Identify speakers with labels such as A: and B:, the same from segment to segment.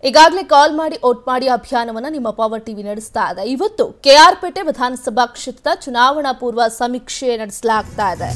A: ಈಗಾಗಲೇ ಕಾಲ್ ಮಾಡಿ ಓಟ್ ಮಾಡಿ ಅಭಿಯಾನವನ್ನ ನಿಮ್ಮ ಪವರ್ ಟಿವಿ ನಡೆಸ್ತಾ ಇದೆ ಇವತ್ತು ಕೆಆರ್ಪೇಟೆ ವಿಧಾನಸಭಾ ಕ್ಷೇತ್ರದ ಚುನಾವಣಾ ಪೂರ್ವ ಸಮೀಕ್ಷೆ ನಡೆಸಲಾಗ್ತಾ ಇದೆ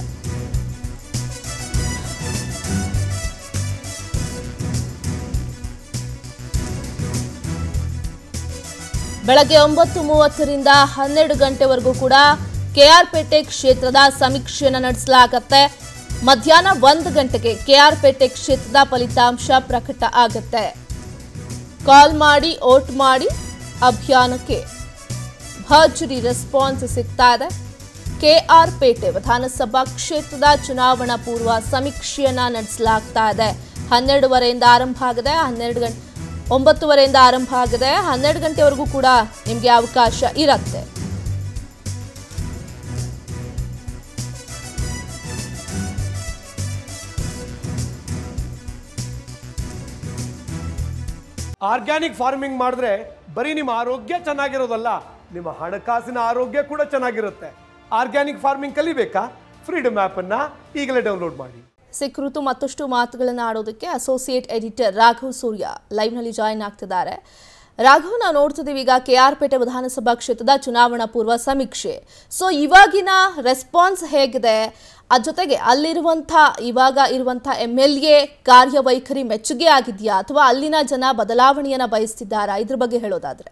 A: ಬೆಳಗ್ಗೆ ಒಂಬತ್ತು ಮೂವತ್ತರಿಂದ ಹನ್ನೆರಡು ಗಂಟೆವರೆಗೂ ಕೂಡ ಕೆಆರ್ಪೇಟೆ ಕ್ಷೇತ್ರದ ಸಮೀಕ್ಷೆಯನ್ನು ನಡೆಸಲಾಗತ್ತೆ ಮಧ್ಯಾಹ್ನ ಒಂದು ಗಂಟೆಗೆ ಕೆಆರ್ಪೇಟೆ ಕ್ಷೇತ್ರದ ಫಲಿತಾಂಶ ಪ್ರಕಟ ಆಗುತ್ತೆ ಕಾಲ್ ಮಾಡಿ ಓಟ್ ಮಾಡಿ ಅಭಿಯಾನಕ್ಕೆ ಭರ್ಜರಿ ರೆಸ್ಪಾನ್ಸ್ ಸಿಗ್ತಾ ಇದೆ ಕೆಆರ್ ಪೇಟೆ ವಿಧಾನಸಭಾ ಕ್ಷೇತ್ರದ ಚುನಾವಣಾ ಪೂರ್ವ ಸಮೀಕ್ಷೆಯನ್ನ ನಡೆಸಲಾಗ್ತಾ ಇದೆ ಹನ್ನೆರಡುವರೆಯಿಂದ ಆರಂಭ ಆಗಿದೆ ಹನ್ನೆರಡು ಗಂಟೆ ಒಂಬತ್ತುವರೆಯಿಂದ ಆರಂಭ ಆಗಿದೆ ಹನ್ನೆರಡು ಗಂಟೆವರೆಗೂ ಕೂಡ ನಿಮಗೆ ಅವಕಾಶ ಇರುತ್ತೆ
B: ಆರ್ಗ್ಯಾನಿಕ್ ಫಾರ್ಮಿಂಗ್ ಮಾಡಿದ್ರೆ ಬರೀ ನಿಮ್ಮ ಆರೋಗ್ಯ ಚೆನ್ನಾಗಿರೋದಲ್ಲ ನಿಮ್ಮ ಹಣಕಾಸಿನ ಆರೋಗ್ಯ ಕೂಡ ಚೆನ್ನಾಗಿರುತ್ತೆ ಆರ್ಗ್ಯಾನಿಕ್ ಫಾರ್ಮಿಂಗ್ ಕಲಿಬೇಕಾ ಫ್ರೀಡಮ್ ಅನ್ನ ಈಗಲೇ ಡೌನ್ಲೋಡ್ ಮಾಡಿ
A: ಸಿ ಕುರಿತು ಮತ್ತಷ್ಟು ಮಾತುಗಳನ್ನು ಆಡೋದಕ್ಕೆ ಅಸೋಸಿಯೇಟ್ ಎಡಿಟರ್ ರಾಘವ್ ಸೂರ್ಯ ಲೈವ್ನಲ್ಲಿ ಜಾಯಿನ್ ಆಗ್ತಿದ್ದಾರೆ ರಾಘವ್ ನಾವು ನೋಡ್ತಿದ್ದೀವಿ ಈಗ ಕೆ ಆರ್ ಪೇಟೆ ವಿಧಾನಸಭಾ ಕ್ಷೇತ್ರದ ಚುನಾವಣಾ ಪೂರ್ವ ಸಮೀಕ್ಷೆ ಸೊ ಇವಾಗಿನ ರೆಸ್ಪಾನ್ಸ್ ಹೇಗಿದೆ ಅದ್ ಜೊತೆಗೆ ಅಲ್ಲಿರುವಂಥ ಇವಾಗ ಇರುವಂಥ ಎಮ್ ಎಲ್ ಎ ಕಾರ್ಯವೈಖರಿ ಮೆಚ್ಚುಗೆ ಆಗಿದೆಯಾ ಅಥವಾ ಅಲ್ಲಿನ ಜನ ಬದಲಾವಣೆಯನ್ನ ಬಯಸ್ತಿದ್ದಾರಾ ಇದ್ರ ಬಗ್ಗೆ ಹೇಳೋದಾದ್ರೆ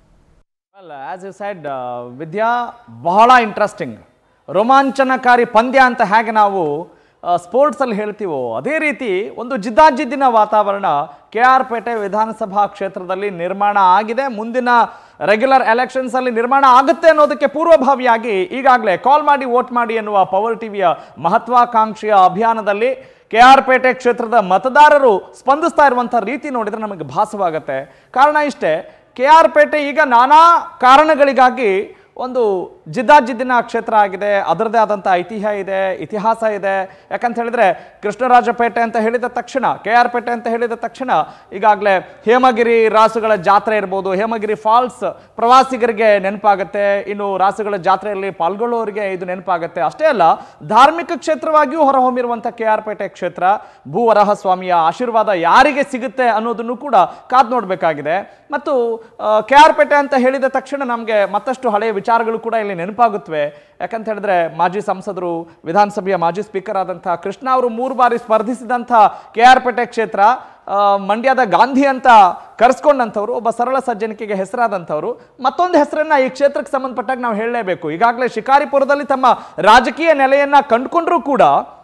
C: well as you said Vidya ಬಹಳ ಇಂಟ್ರೆಸ್ಟಿಂಗ್ ರೋಮಾಂಚನಕಾರಿ ಪಂದ್ಯ ಅಂತ ಹೇಗೆ ನಾವು ಸ್ಪೋರ್ಟ್ಸಲ್ಲಿ ಹೇಳ್ತೀವೋ ಅದೇ ರೀತಿ ಒಂದು ಜಿದ್ದಾಜಿದ್ದಿನ ವಾತಾವರಣ ಕೆ ಆರ್ ಪೇಟೆ ವಿಧಾನಸಭಾ ಕ್ಷೇತ್ರದಲ್ಲಿ ನಿರ್ಮಾಣ ಆಗಿದೆ ಮುಂದಿನ ರೆಗ್ಯುಲರ್ ಎಲೆಕ್ಷನ್ಸಲ್ಲಿ ನಿರ್ಮಾಣ ಆಗುತ್ತೆ ಅನ್ನೋದಕ್ಕೆ ಪೂರ್ವಭಾವಿಯಾಗಿ ಈಗಾಗಲೇ ಕಾಲ್ ಮಾಡಿ ವೋಟ್ ಮಾಡಿ ಎನ್ನುವ ಪವರ್ ಟಿವಿಯ ಮಹತ್ವಾಕಾಂಕ್ಷೆಯ ಅಭಿಯಾನದಲ್ಲಿ ಕೆ ಆರ್ ಪೇಟೆ ಕ್ಷೇತ್ರದ ಮತದಾರರು ಸ್ಪಂದಿಸ್ತಾ ಇರುವಂಥ ರೀತಿ ನೋಡಿದರೆ ನಮಗೆ ಭಾಸವಾಗುತ್ತೆ ಕಾರಣ ಇಷ್ಟೇ ಕೆ ಆರ್ ಪೇಟೆ ಈಗ ನಾನಾ ಕಾರಣಗಳಿಗಾಗಿ ಒಂದು ಜಿದ್ದಾಜಿದ್ದಿನ ಕ್ಷೇತ್ರ ಆಗಿದೆ ಅದರದೇ ಆದಂಥ ಐತಿಹ್ಯ ಇದೆ ಇತಿಹಾಸ ಇದೆ ಯಾಕಂತ ಹೇಳಿದ್ರೆ ಕೃಷ್ಣರಾಜಪೇಟೆ ಅಂತ ಹೇಳಿದ ತಕ್ಷಣ ಕೆ ಆರ್ ಪೇಟೆ ಅಂತ ಹೇಳಿದ ತಕ್ಷಣ ಈಗಾಗಲೇ ಹೇಮಗಿರಿ ರಾಸುಗಳ ಜಾತ್ರೆ ಇರ್ಬೋದು ಹೇಮಗಿರಿ ಫಾಲ್ಸ್ ಪ್ರವಾಸಿಗರಿಗೆ ನೆನಪಾಗುತ್ತೆ ಇನ್ನು ರಾಸುಗಳ ಜಾತ್ರೆಯಲ್ಲಿ ಪಾಲ್ಗೊಳ್ಳುವವರಿಗೆ ಇದು ನೆನಪಾಗುತ್ತೆ ಅಷ್ಟೇ ಅಲ್ಲ ಧಾರ್ಮಿಕ ಕ್ಷೇತ್ರವಾಗಿಯೂ ಹೊರಹೊಮ್ಮಿರುವಂಥ ಕೆ ಆರ್ ಪೇಟೆ ಕ್ಷೇತ್ರ ಭೂವರಹ ಸ್ವಾಮಿಯ ಆಶೀರ್ವಾದ ಯಾರಿಗೆ ಸಿಗುತ್ತೆ ಅನ್ನೋದನ್ನು ಕೂಡ ಕಾದು ನೋಡಬೇಕಾಗಿದೆ ಮತ್ತು ಕೆ ಆರ್ ಪೇಟೆ ಅಂತ ಹೇಳಿದ ತಕ್ಷಣ ನಮಗೆ ಮತ್ತಷ್ಟು ಹಳೆಯ ವಿಚಾರಗಳು ಕೂಡ ಇಲ್ಲಿ ನೆನಪಾಗುತ್ತವೆ ಯಾಕಂತ ಹೇಳಿದ್ರೆ ಮಾಜಿ ಸಂಸದರು ವಿಧಾನಸಭೆಯ ಮಾಜಿ ಸ್ಪೀಕರ್ ಆದಂಥ ಕೃಷ್ಣ ಅವರು ಮೂರು ಬಾರಿ ಸ್ಪರ್ಧಿಸಿದಂಥ ಕೆ ಆರ್ ಪೇಟೆ ಕ್ಷೇತ್ರ ಆ, ಮಂಡ್ಯದ ಗಾಂಧಿ ಅಂತ ಕರೆಸ್ಕೊಂಡಂಥವ್ರು ಒಬ್ಬ ಸರಳ ಸಜ್ಜನಿಕೆಗೆ ಹೆಸರಾದಂಥವ್ರು ಮತ್ತೊಂದು ಹೆಸರನ್ನ ಈ ಕ್ಷೇತ್ರಕ್ಕೆ ಸಂಬಂಧಪಟ್ಟಾಗ ನಾವು ಹೇಳಲೇಬೇಕು ಈಗಾಗಲೇ ಶಿಕಾರಿಪುರದಲ್ಲಿ ತಮ್ಮ ರಾಜಕೀಯ ನೆಲೆಯನ್ನ ಕಂಡುಕೊಂಡ್ರೂ ಕೂಡ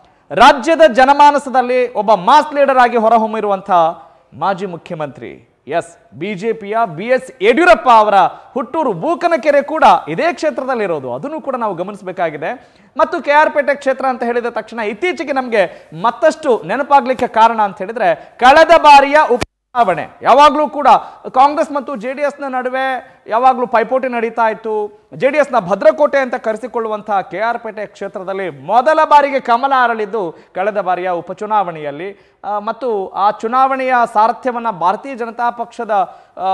C: ರಾಜ್ಯದ ಜನಮಾನಸದಲ್ಲಿ ಒಬ್ಬ ಮಾಸ್ ಲೀಡರ್ ಆಗಿ ಹೊರಹೊಮ್ಮಿರುವಂಥ ಮಾಜಿ ಮುಖ್ಯಮಂತ್ರಿ ಎಸ್ ಬಿಜೆಪಿಯ ಬಿ ಎಸ್ ಯಡಿಯೂರಪ್ಪ ಅವರ ಹುಟ್ಟೂರು ಬೂಕನಕೆರೆ ಕೂಡ ಇದೇ ಕ್ಷೇತ್ರದಲ್ಲಿರೋದು ಅದನ್ನು ಕೂಡ ನಾವು ಗಮನಿಸಬೇಕಾಗಿದೆ ಮತ್ತು ಕೆ ಆರ್ ಪೇಟೆ ಕ್ಷೇತ್ರ ಅಂತ ಹೇಳಿದ ತಕ್ಷಣ ಇತ್ತೀಚೆಗೆ ನಮಗೆ ಮತ್ತಷ್ಟು ನೆನಪಾಗ್ಲಿಕ್ಕೆ ಕಾರಣ ಅಂತ ಹೇಳಿದ್ರೆ ಕಳೆದ ಬಾರಿಯ ಉಪಚುನಾವಣೆ ಯಾವಾಗಲೂ ಕೂಡ ಕಾಂಗ್ರೆಸ್ ಮತ್ತು ಜೆ ಡಿ ಎಸ್ನ ನಡುವೆ ಯಾವಾಗಲೂ ಪೈಪೋಟಿ ನಡೀತಾ ಇತ್ತು ಜೆ ಡಿ ಎಸ್ನ ಭದ್ರಕೋಟೆ ಅಂತ ಕರೆಸಿಕೊಳ್ಳುವಂತಹ ಕೆ ಆರ್ ಪೇಟೆ ಕ್ಷೇತ್ರದಲ್ಲಿ ಮೊದಲ ಬಾರಿಗೆ ಕಮಲ ಅರಳಿದ್ದು ಕಳೆದ ಬಾರಿಯ ಉಪಚುನಾವಣೆಯಲ್ಲಿ ಆ, ಮತ್ತು ಆ ಚುನಾವಣೆಯ ಸಾರಥ್ಯವನ್ನು ಭಾರತೀಯ ಜನತಾ ಪಕ್ಷದ ಆ,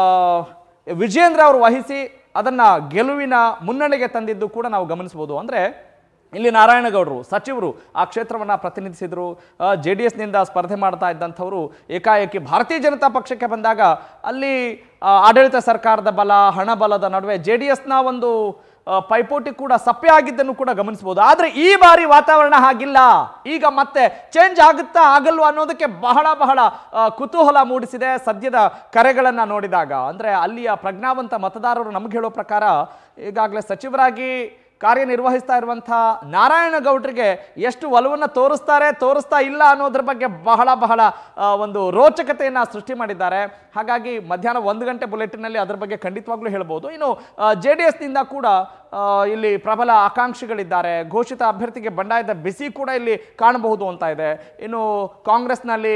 C: ವಿಜೇಂದ್ರ ಅವರು ವಹಿಸಿ ಅದನ್ನು ಗೆಲುವಿನ ಮುನ್ನಡೆಗೆ ತಂದಿದ್ದು ಕೂಡ ನಾವು ಗಮನಿಸ್ಬೋದು ಅಂದರೆ ಇಲ್ಲಿ ನಾರಾಯಣಗೌಡರು ಸಚಿವರು ಆ ಕ್ಷೇತ್ರವನ್ನು ಪ್ರತಿನಿಧಿಸಿದರು ಜೆ ಡಿ ಎಸ್ನಿಂದ ಸ್ಪರ್ಧೆ ಮಾಡ್ತಾ ಇದ್ದಂಥವರು ಏಕಾಏಕಿ ಭಾರತೀಯ ಜನತಾ ಪಕ್ಷಕ್ಕೆ ಬಂದಾಗ ಅಲ್ಲಿ ಆ, ಆಡಳಿತ ಸರ್ಕಾರದ ಬಲ ಹಣಬಲದ ನಡುವೆ ಜೆ ಡಿ ಎಸ್ನ ಒಂದು ಆ, ಪೈಪೋಟಿ ಕೂಡ ಸಪ್ಪೆ ಆಗಿದ್ದನ್ನು ಕೂಡ ಗಮನಿಸಬಹುದು ಆದರೆ ಈ ಬಾರಿ ವಾತಾವರಣ ಹಾಗಿಲ್ಲ ಈಗ ಮತ್ತೆ ಚೇಂಜ್ ಆಗುತ್ತಾ ಆಗಲ್ವಾ ಅನ್ನೋದಕ್ಕೆ ಬಹಳ ಬಹಳ ಆ, ಕುತೂಹಲ ಮೂಡಿಸಿದೆ ಸದ್ಯದ ಕರೆಗಳನ್ನು ನೋಡಿದಾಗ ಅಂದರೆ ಅಲ್ಲಿಯ ಪ್ರಜ್ಞಾವಂತ ಮತದಾರರು ನಮಗೆ ಹೇಳೋ ಪ್ರಕಾರ ಈಗಾಗಲೇ ಸಚಿವರಾಗಿ ಕಾರ್ಯನಿರ್ವಹಿಸ್ತಾ ಇರುವಂಥ ನಾರಾಯಣಗೌಡರಿಗೆ ಎಷ್ಟು ಒಲವನ್ನು ತೋರಿಸ್ತಾರೆ ತೋರಿಸ್ತಾ ಇಲ್ಲ ಅನ್ನೋದ್ರ ಬಗ್ಗೆ ಬಹಳ ಬಹಳ ಆ, ಒಂದು ರೋಚಕತೆಯನ್ನು ಸೃಷ್ಟಿ ಮಾಡಿದ್ದಾರೆ ಹಾಗಾಗಿ ಮಧ್ಯಾಹ್ನ ಒಂದು ಗಂಟೆ ಬುಲೆಟಿನಲ್ಲಿ ಅದರ ಬಗ್ಗೆ ಖಂಡಿತವಾಗ್ಲೂ ಹೇಳ್ಬೋದು ಇನ್ನು ಜೆ ಡಿ ಎಸ್ನಿಂದ ಕೂಡ ಆ, ಇಲ್ಲಿ ಪ್ರಬಲ ಆಕಾಂಕ್ಷಿಗಳಿದ್ದಾರೆ ಘೋಷಿತ ಅಭ್ಯರ್ಥಿಗೆ ಬಂಡಾಯದ ಬಿಸಿ ಕೂಡ ಇಲ್ಲಿ ಕಾಣಬಹುದು ಅಂತ ಇದೆ ಇನ್ನು ಕಾಂಗ್ರೆಸ್ನಲ್ಲಿ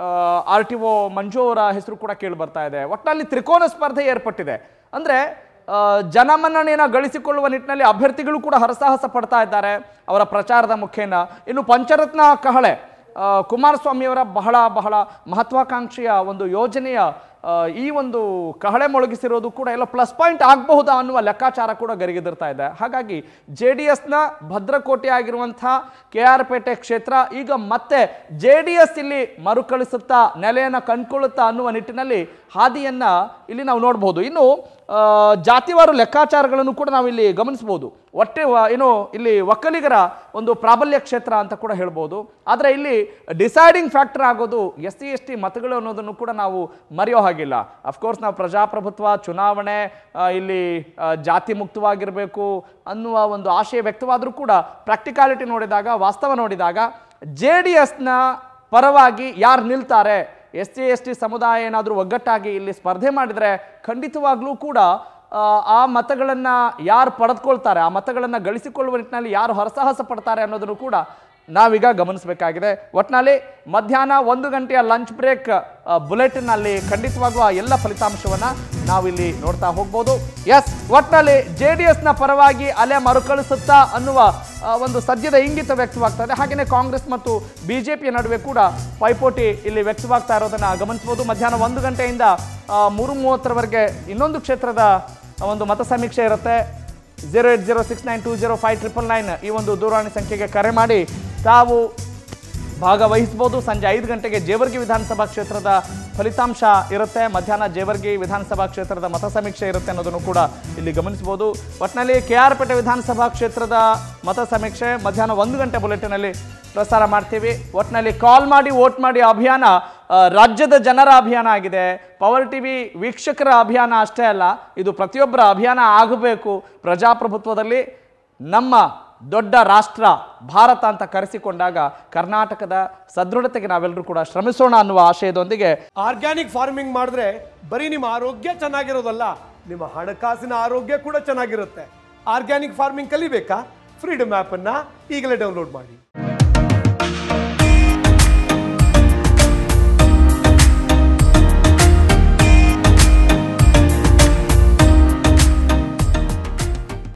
C: ಆರ್ ಟಿ ಒ ಮಂಜು ಅವರ ಹೆಸರು ಕೂಡ ಕೇಳಿ ಬರ್ತಾ ಇದೆ ಒಟ್ಟಿನಲ್ಲಿ ತ್ರಿಕೋನ ಸ್ಪರ್ಧೆ ಏರ್ಪಟ್ಟಿದೆ ಅಂದರೆ ಆ, ಜನಮನ್ನಣೆಯನ್ನು ಗಳಿಸಿಕೊಳ್ಳುವ ನಿಟ್ಟಿನಲ್ಲಿ ಅಭ್ಯರ್ಥಿಗಳು ಕೂಡ ಹರಸಾಹಸ ಪಡ್ತಾ ಇದ್ದಾರೆ ಅವರ ಪ್ರಚಾರದ ಮುಖೇನ ಇನ್ನು ಪಂಚರತ್ನ ಕಹಳೆ ಆ, ಕುಮಾರಸ್ವಾಮಿಯವರ ಬಹಳ ಬಹಳ ಮಹತ್ವಾಕಾಂಕ್ಷೆಯ ಒಂದು ಯೋಜನೆಯ ಆ, ಈ ಒಂದು ಕಹಳೆ ಮೊಳಗಿಸಿರೋದು ಕೂಡ ಎಲ್ಲ ಪ್ಲಸ್ ಪಾಯಿಂಟ್ ಆಗಬಹುದಾ ಅನ್ನುವ ಲೆಕ್ಕಾಚಾರ ಕೂಡ ಗರಿಗೆದರ್ತಾ ಇದೆ ಹಾಗಾಗಿ ಜೆ ಡಿ ಎಸ್ನ ಭದ್ರಕೋಟೆ ಆಗಿರುವಂಥ ಕೆ ಆರ್ ಪೇಟೆ ಕ್ಷೇತ್ರ ಈಗ ಮತ್ತೆ ಜೆ ಡಿ ಎಸ್ ಇಲ್ಲಿ ಮರುಕಳಿಸುತ್ತಾ ನೆಲೆಯನ್ನು ಕಂಡುಕೊಳ್ಳುತ್ತಾ ಅನ್ನುವ ನಿಟ್ಟಿನಲ್ಲಿ ಹಾದಿಯನ್ನ ಇಲ್ಲಿ ನಾವು ನೋಡಬಹುದು ಇನ್ನು ಆ, ಜಾತಿವಾರು ಲೆಕ್ಕಾಚಾರಗಳನ್ನು ಕೂಡ ನಾವು ಇಲ್ಲಿ ಗಮನಿಸಬಹುದು ಒಟ್ಟೆ ವ- ಏನು ಇಲ್ಲಿ ಒಕ್ಕಲಿಗರ ಒಂದು ಪ್ರಾಬಲ್ಯ ಕ್ಷೇತ್ರ ಅಂತ ಕೂಡ ಹೇಳ್ಬೋದು ಆದರೆ ಇಲ್ಲಿ ಡಿಸೈಡಿಂಗ್ ಫ್ಯಾಕ್ಟರ್ ಆಗೋದು ಎಸ್ ಸಿ ಎಸ್ ಟಿ ಮತಗಳು ಅನ್ನೋದನ್ನು ಕೂಡ ನಾವು ಮರೆಯೋ ಹಾಗಿಲ್ಲ ಅಫ್ಕೋರ್ಸ್ ನಾವು ಪ್ರಜಾಪ್ರಭುತ್ವ ಚುನಾವಣೆ ಆ, ಇಲ್ಲಿ ಆ, ಜಾತಿ ಮುಕ್ತವಾಗಿರಬೇಕು ಅನ್ನುವ ಒಂದು ಆಶಯ ವ್ಯಕ್ತವಾದರೂ ಕೂಡ ಪ್ರಾಕ್ಟಿಕಾಲಿಟಿ ನೋಡಿದಾಗ ವಾಸ್ತವ ನೋಡಿದಾಗ ಜೆ ಡಿ ಎಸ್ನ ಪರವಾಗಿ ಯಾರು ನಿಲ್ತಾರೆ ಎಸ್ ಸಿ ಎಸ್ ಟಿ ಸಮುದಾಯ ಏನಾದರೂ ಒಗ್ಗಟ್ಟಾಗಿ ಇಲ್ಲಿ ಸ್ಪರ್ಧೆ ಮಾಡಿದರೆ ಖಂಡಿತವಾಗ್ಲೂ ಕೂಡ ಆ, ಆ ಮತಗಳನ್ನು ಯಾರು ಪಡೆದುಕೊಳ್ತಾರೆ ಆ ಮತಗಳನ್ನು ಗಳಿಸಿಕೊಳ್ಳುವ ನಿಟ್ಟಿನಲ್ಲಿ ಯಾರು ಹರಸಾಹಸ ಪಡ್ತಾರೆ ಅನ್ನೋದನ್ನು ಕೂಡ ನಾವೀಗ ಗಮನಿಸಬೇಕಾಗಿದೆ ಒಟ್ಟಿನಲ್ಲಿ ಮಧ್ಯಾಹ್ನ ಒಂದು ಗಂಟೆಯ ಲಂಚ್ ಬ್ರೇಕ್ ಬುಲೆಟಿನಲ್ಲಿ ಖಂಡಿತವಾಗ್ಲೂ ಆ ಎಲ್ಲ ಫಲಿತಾಂಶವನ್ನು ನಾವಿಲ್ಲಿ ನೋಡ್ತಾ ಹೋಗ್ಬೋದು ಎಸ್ ಒಟ್ಟಿನಲ್ಲಿ ಜೆ ಡಿ ಎಸ್ನ ಪರವಾಗಿ ಅಲೆ ಮರುಕಳಿಸುತ್ತಾ ಅನ್ನುವ ಆ, ಒಂದು ಸದ್ಯದ ಇಂಗಿತ ವ್ಯಕ್ತವಾಗ್ತಾ ಇದೆ ಹಾಗೆಯೇ ಕಾಂಗ್ರೆಸ್ ಮತ್ತು ಬಿಜೆಪಿಯ ನಡುವೆ ಕೂಡ ಪೈಪೋಟಿ ಇಲ್ಲಿ ವ್ಯಕ್ತವಾಗ್ತಾ ಇರೋದನ್ನ ಗಮನಿಸಬಹುದು ಮಧ್ಯಾಹ್ನ ಒಂದು ಗಂಟೆಯಿಂದ ಆ, ಮೂರು ಮೂವತ್ತರವರೆಗೆ ಇನ್ನೊಂದು ಕ್ಷೇತ್ರದ ಒಂದು ಮತ ಸಮೀಕ್ಷೆ ಇರುತ್ತೆ zero eight zero six nine two zero five triple nine ಈ ಒಂದು ದೂರವಾಣಿ ಸಂಖ್ಯೆಗೆ ಕರೆ ಮಾಡಿ ತಾವು ಭಾಗವಹಿಸ್ಬೋದು ಸಂಜೆ ಐದು ಗಂಟೆಗೆ ಜೇವರ್ಗಿ ವಿಧಾನಸಭಾ ಕ್ಷೇತ್ರದ ಫಲಿತಾಂಶ ಇರುತ್ತೆ ಮಧ್ಯಾಹ್ನ ಜೇವರ್ಗಿ ವಿಧಾನಸಭಾ ಕ್ಷೇತ್ರದ ಮತ ಸಮೀಕ್ಷೆ ಇರುತ್ತೆ ಅನ್ನೋದನ್ನು ಕೂಡ ಇಲ್ಲಿ ಗಮನಿಸಬಹುದು ಒಟ್ಟಿನಲ್ಲಿ ಕೆ ಆರ್ ಪೇಟೆ ವಿಧಾನಸಭಾ ಕ್ಷೇತ್ರದ ಮತ ಸಮೀಕ್ಷೆ ಮಧ್ಯಾಹ್ನ ಒಂದು ಗಂಟೆ ಬುಲೆಟಿನಲ್ಲಿ ಪ್ರಸಾರ ಮಾಡ್ತೀವಿ ಒಟ್ಟಿನಲ್ಲಿ ಕಾಲ್ ಮಾಡಿ ವೋಟ್ ಮಾಡಿ ಅಭಿಯಾನ ಆ, ರಾಜ್ಯದ ಜನರ ಅಭಿಯಾನ ಆಗಿದೆ ಪವರ್ ಟಿವಿ ವೀಕ್ಷಕರ ಅಭಿಯಾನ ಅಷ್ಟೇ ಅಲ್ಲ ಇದು ಪ್ರತಿಯೊಬ್ಬರ ಅಭಿಯಾನ ಆಗಬೇಕು ಪ್ರಜಾಪ್ರಭುತ್ವದಲ್ಲಿ ನಮ್ಮ ದೊಡ್ಡ ರಾಷ್ಟ್ರ ಭಾರತ ಅಂತ ಕರೆಸಿಕೊಂಡಾಗ ಕರ್ನಾಟಕದ ಸದೃಢತೆಗೆ ನಾವೆಲ್ಲರೂ ಕೂಡ ಶ್ರಮಿಸೋಣ ಅನ್ನುವ ಆಶಯದೊಂದಿಗೆ
B: ಆರ್ಗ್ಯಾನಿಕ್ ಫಾರ್ಮಿಂಗ್ ಮಾಡಿದ್ರೆ ಬರೀ ನಿಮ್ಮ ಆರೋಗ್ಯ ಚೆನ್ನಾಗಿರೋದಲ್ಲ ನಿಮ್ಮ ಹಣಕಾಸಿನ ಆರೋಗ್ಯ ಕೂಡ ಚೆನ್ನಾಗಿರುತ್ತೆ ಆರ್ಗ್ಯಾನಿಕ್ ಫಾರ್ಮಿಂಗ್ ಕಲಿಬೇಕಾ ಫ್ರೀಡಮ್ ಆ್ಯಪನ್ನು ಈಗಲೇ ಡೌನ್ಲೋಡ್ ಮಾಡಿ